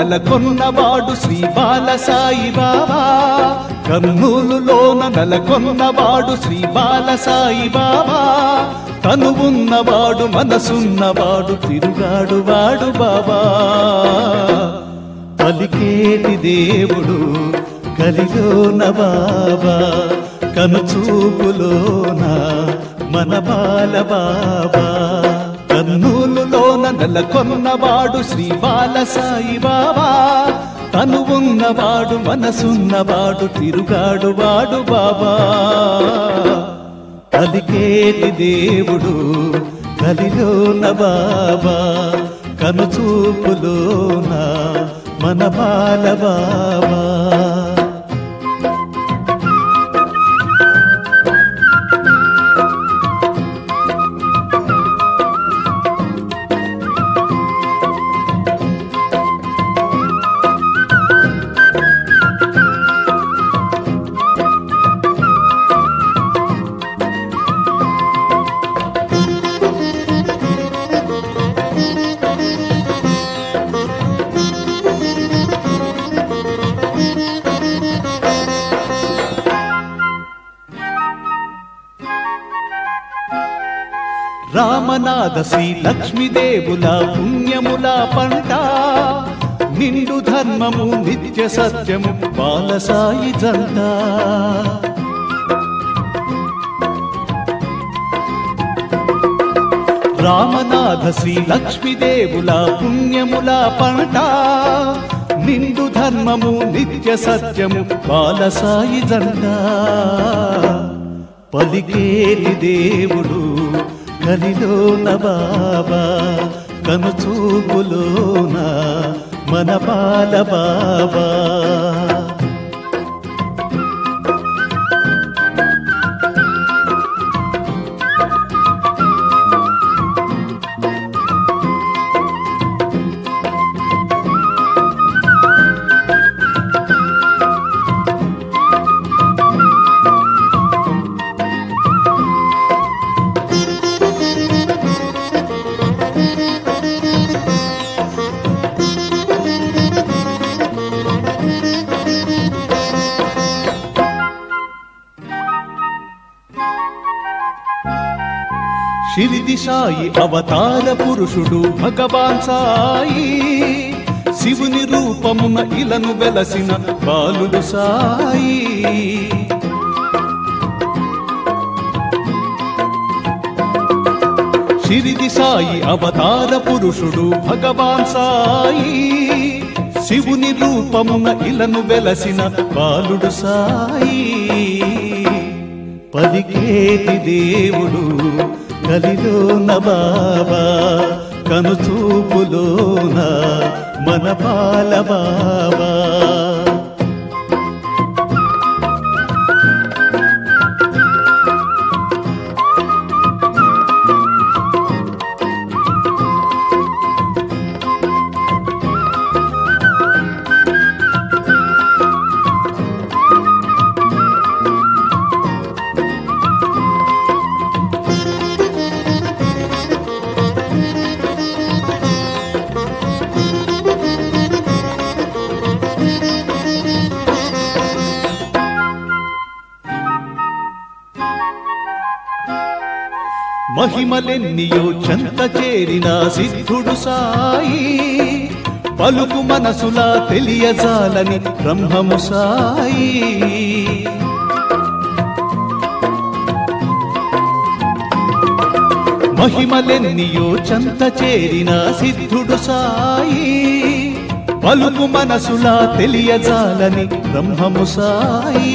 నెలకొన్నవాడు శ్రీ బాల సాయి బాబా కర్నూలులోన నెలకొన్నవాడు శ్రీ బాల సాయి బాబా తను ఉన్నవాడు మనసున్నవాడు తిరుగాడు వాడు బాబా పలికేటి దేవుడు కలిలోన బాబా కనుచూపులోన మన బాల బాబా కన్నులులోన నెలకొన్నవాడు శ్రీ బాల సాయి బాబా తను ఉన్నవాడు మనసున్నవాడు తిరుగాడు వాడు బాబా పలికేటి దేవుడు కలిలోన బాబా కనుచూపులోన మన బాల బాబా రామనాథ శ్రీ లక్ష్మీదేవుల పుణ్యముల పంట నిండు ధర్మము నిత్య సత్యము బాలసాయి జంట రామనాథ శ్రీ లక్ష్మీదేవుల పుణ్యముల పంట నిండు ధర్మము నిత్య సత్యము బాలసాయి జంట పలికేటి దేవుడు కలిలోన బాబా కనుచూపులోన మన బాల బాబా షిరిది సాయి అవతార పురుషుడు భగవాన్ సాయి శివుని రూపమున ఇలను వెలసిన బాలుడు సాయి షిరిది సాయి అవతార పురుషుడు భగవాన్ సాయి శివుని రూపమున ఇలను వెలసిన బాలుడు సాయి పలికేటి దేవుడు కలిలోన బాబా కనుచూపులోన మన బాల బాబా మహిమలెన్నియో చెంత చేరిన సిద్ధుడు సాయి పలుకు మనసులా తెలియజాలని బ్రహ్మము సాయి మహిమలెన్నియో చెంత చేరిన సిద్ధుడు సాయి పలుకు మనసులా తెలియజాలని బ్రహ్మము సాయి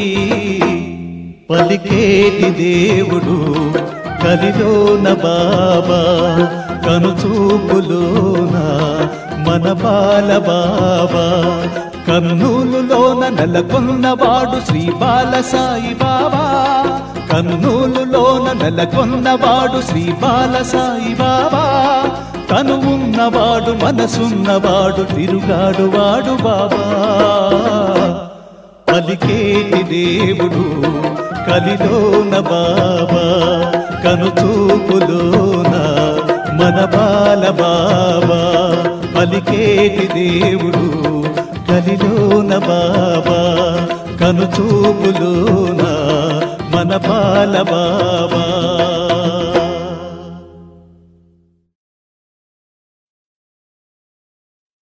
పలికేటి దేవుడు కలిలోన బాబా కనుచూపులోన మన బాల బాబా కర్నూలులోన నెలకొన్నవాడు శ్రీ బాల సాయి బాబా కర్నూలులోన నెలకొన్నవాడు శ్రీ బాల సాయి బాబా తను ఉన్నవాడు మనసున్నవాడు తిరుగాడు వాడు బాబా పలికేటి దేవుడు కలిలోన బాబా కనుచూపులోన మన బాల బాబా పలికేటి దేవుడు కలిలోన బాబా కనుచూపులోన మన బాల బాబా